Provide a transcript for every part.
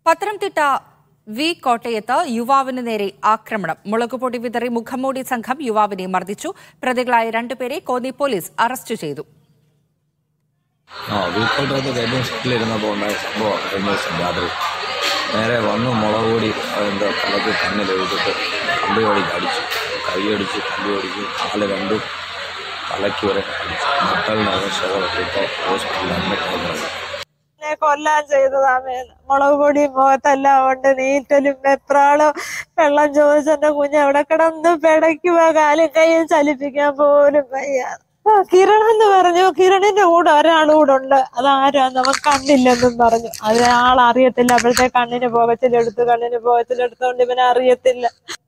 Pathanamthitta V കോട്ടയത്ത് യുവാവിന് നേരെ ആക്രമണം മുളകുപൊടി വിതറി മുഖംമൂടി സംഘം യുവാവിനെ മർദ്ദിച്ചു പ്രതികളായ രണ്ടുപേരെ കോന്നി പോലീസ് അറസ്റ്റ് ചെയ്തു ആ വീക്കോട്ടകത്ത് ഗൈഡിങ് ഷിഫ്റ്റിലിരുന്നപ്പോൾ ഉണ്ടായ സംഭവം കഴിഞ്ഞ ദിവസം രാത്രി നേരെ വന്ന് മുളക് പൊടി എന്താ തലക്ക് കണ്ണിൽ ഒഴിച്ചിട്ട് കമ്പി വടിക്ക് അടിച്ചു കൈ അടിച്ച് കമ്പി അടിച്ച് കാല് രണ്ടും തലയ്ക്ക് വരെ അടിച്ചു നട്ടലിനകം ശവം ഇപ്പോൾ ഹോസ്പിറ്റലിൽ അഡ്മിറ്റ് ആയിരുന്നു എന്നെ കൊല്ലാൻ ചെയ്തതാമേ മുളക് പൊടി മുഖത്തെല്ലാം ഉണ്ട് നീറ്റലും വെപ്രാളും വെള്ളം ചോദിച്ചെന്റെ കുഞ്ഞ് അവിടെ കിടന്ന് പിടയ്ക്കുക കാലും കൈയും ചലിപ്പിക്കാൻ പോലും വയ്യ ആ, കിരൺ എന്ന് പറഞ്ഞു കിരണിന്റെ കൂടെ ഒരാൾ കൂടെ ഉണ്ട് അതാരാ നമുക്ക് കണ്ടില്ലെന്നും പറഞ്ഞു അത് ആൾ അറിയത്തില്ല അപ്പോഴത്തെ കണ്ണിന് പുകച്ചിലെടുത്ത് കണ്ണിന് പുകച്ചിലെടുത്തോണ്ട് ഇവനെ അറിയത്തില്ല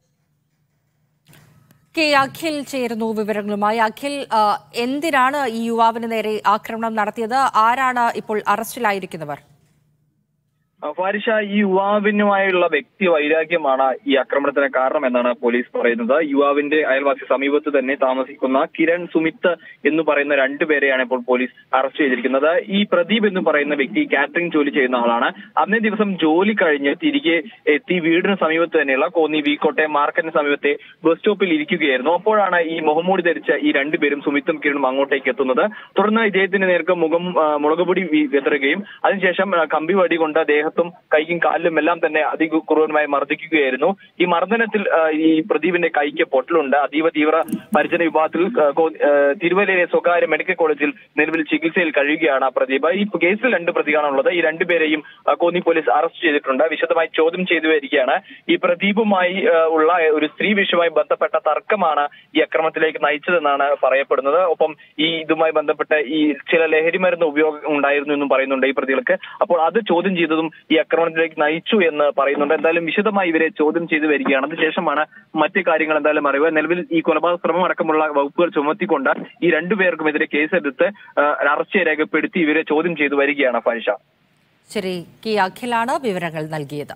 കെ അഖിൽ ചേരുന്നു വിവരങ്ങളുമായി അഖിൽ ആ, എന്തിനാണ് ഈ യുവാവിന് നേരെ ആക്രമണം നടത്തിയത് ആരാണ് ഇപ്പോൾ അറസ്റ്റിലായിരിക്കുന്നവർ ഫാരിഷ ഈ യുവാവിനുമായുള്ള വ്യക്തി വൈരാഗ്യമാണ് ഈ ആക്രമണത്തിന് കാരണം എന്നാണ് പോലീസ് പറയുന്നത് യുവാവിന്റെ അയൽവാസി സമീപത്ത് തന്നെ താമസിക്കുന്ന കിരൺ സുമിത്ത് എന്ന് പറയുന്ന രണ്ടുപേരെയാണ് ഇപ്പോൾ പോലീസ് അറസ്റ്റ് ചെയ്തിരിക്കുന്നത് ഈ പ്രദീപ് എന്ന് പറയുന്ന വ്യക്തി കാറ്ററിംഗ് ജോലി ചെയ്യുന്ന ആളാണ് അന്നേ ദിവസം ജോലി കഴിഞ്ഞ് തിരികെ എത്തി വീടിന് സമീപത്ത് തന്നെയുള്ള കോന്നി വി കോട്ടയം മാർക്കറ്റിന് സമീപത്തെ ബസ് സ്റ്റോപ്പിൽ ഇരിക്കുകയായിരുന്നു അപ്പോഴാണ് ഈ മുഖംമൂടി ധരിച്ച ഈ രണ്ടുപേരും സുമിത്തും കിരണും അങ്ങോട്ടേക്ക് എത്തുന്നത് തുടർന്ന് ഇദ്ദേഹത്തിന് നേർക്ക് മുഖം ആ, മുളകുപൊടി വി- വിതറുകയും അതിനുശേഷം ആ, കമ്പി വടി കൊണ്ട് ദേഹത്തും കൈക്കും കാലിലും എല്ലാം തന്നെ അതിക്രൂരമായി മർദ്ദിക്കുകയായിരുന്നു ഈ മർദ്ദനത്തിൽ ആ, ഈ പ്രദീപിന്റെ കൈക്ക് പൊട്ടലുണ്ട് അതീവ തീവ്ര പരിചരണ വിഭാഗത്തിൽ ആ, കോ- ആ, തിരുവല്ലയിലെ സ്വകാര്യ മെഡിക്കൽ കോളേജിൽ നിലവിൽ ചികിത്സയിൽ കഴിയുകയാണ് പ്രദീപ് ഈ കേസിൽ രണ്ട് പ്രതികളാണുള്ളത് ഈ രണ്ടുപേരെയും ആ, കോന്നി പോലീസ് അറസ്റ്റ് ചെയ്തിട്ടുണ്ട് വിശദമായി ചോദ്യം ചെയ്തു വരികയാണ് ഈ പ്രദീപുമായി ആ, ഉള്ള ഒരു സ്ത്രീ വിഷയവുമായി ബന്ധപ്പെട്ട തർക്കമാണ് ഈ അക്രമത്തിലേക്ക് നയിച്ചതെന്നാണ് പറയപ്പെടുന്നത് ഒപ്പം ഈ ഇതുമായി ബന്ധപ്പെട്ട ഈ ചില ലഹരി മരുന്ന് ഉപയോഗം ഉണ്ടായിരുന്നു എന്നും പറയുന്നുണ്ട് ഈ പ്രതികൾക്ക് അപ്പോൾ അത് ചോദ്യം ചെയ്തതും ഈ ആക്രമണത്തിലേക്ക് നയിച്ചു എന്ന് പറയുന്നുണ്ട് എന്തായാലും വിശദമായി ഇവരെ ചോദ്യം ചെയ്തു വരികയാണ് അതിനുശേഷമാണ് മറ്റു കാര്യങ്ങൾ എന്തായാലും അറിയുക നിലവിൽ ഈ കൊലപാതക ശ്രമം അടക്കമുള്ള വകുപ്പുകൾ ചുമത്തിക്കൊണ്ട് ഈ രണ്ടുപേർക്കുമെതിരെ കേസെടുത്ത് ആ, അറസ്റ്റ് രേഖപ്പെടുത്തി ഇവരെ ചോദ്യം ചെയ്തു വരികയാണ് ഫാരിഷ ശരി കെ അഖിലാണ് വിവരങ്ങൾ നൽകിയത്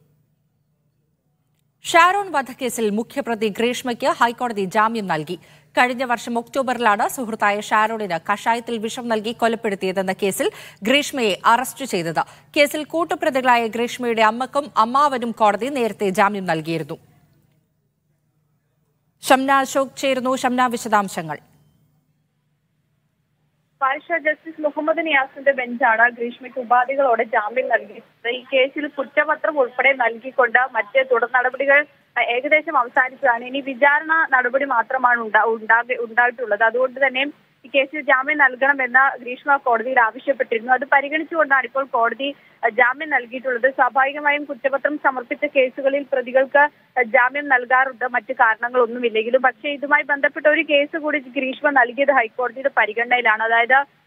ഷാരോൺ വധക്കേസിൽ മുഖ്യപ്രതി ഗ്രീഷ്മയ്ക്ക് ഹൈക്കോടതി ജാമ്യം നൽകി കഴിഞ്ഞ വർഷം ഒക്ടോബറിലാണ് സുഹൃത്തായ ഷാരോണിന് കഷായത്തിൽ വിഷം നൽകി കൊലപ്പെടുത്തിയതെന്ന കേസിൽ ഗ്രീഷ്മയെ അറസ്റ്റ് ചെയ്തത് കേസിൽ കൂട്ടുപ്രതികളായ ഗ്രീഷ്മയുടെ അമ്മക്കും അമ്മാവനും കോടതി നേരത്തെ ജാമ്യം നൽകിയിരുന്നു ഷംന അശോക് ചേരുന്നു ഷംന വിശദാംശങ്ങൾ പാരിഷ ജസ്റ്റിസ് മുഹമ്മദ് നിയാസിന്റെ ബെഞ്ചാണ് ഗ്രീഷ്മയ്ക്ക് ഉപാധികളോടെ ജാമ്യം നൽകിയത് ഈ കേസിൽ കുറ്റപത്രം ഉൾപ്പെടെ നൽകിക്കൊണ്ട് മറ്റ് തുടർ നടപടികൾ അഹ്, ഏകദേശം അവസാനിച്ചതാണ് ഇനി വിചാരണ നടപടി മാത്രമാണ് ഉണ്ടാ- ഉണ്ടാകെ- ഉണ്ടായിട്ടുള്ളത് അതുകൊണ്ട് തന്നെ ഈ കേസിൽ ജാമ്യം നൽകണമെന്ന് ഗ്രീഷ്മ കോടതിയിൽ ആവശ്യപ്പെട്ടിരുന്നു അത് പരിഗണിച്ചുകൊണ്ടാണ് ഇപ്പോൾ കോടതി അഹ്, ജാമ്യം നൽകിയിട്ടുള്ളത് സ്വാഭാവികമായും കുറ്റപത്രം സമർപ്പിച്ച കേസുകളിൽ പ്രതികൾക്ക് അഹ്, ജാമ്യം നൽകാറുണ്ട് മറ്റു കാരണങ്ങളൊന്നുമില്ലെങ്കിലും പക്ഷേ ഇതുമായി ബന്ധപ്പെട്ട ഒരു കേസ് കൂടി ഗ്രീഷ്മ നൽകിയത് ഹൈക്കോടതിയുടെ പരിഗണനയിലാണ് അതായത്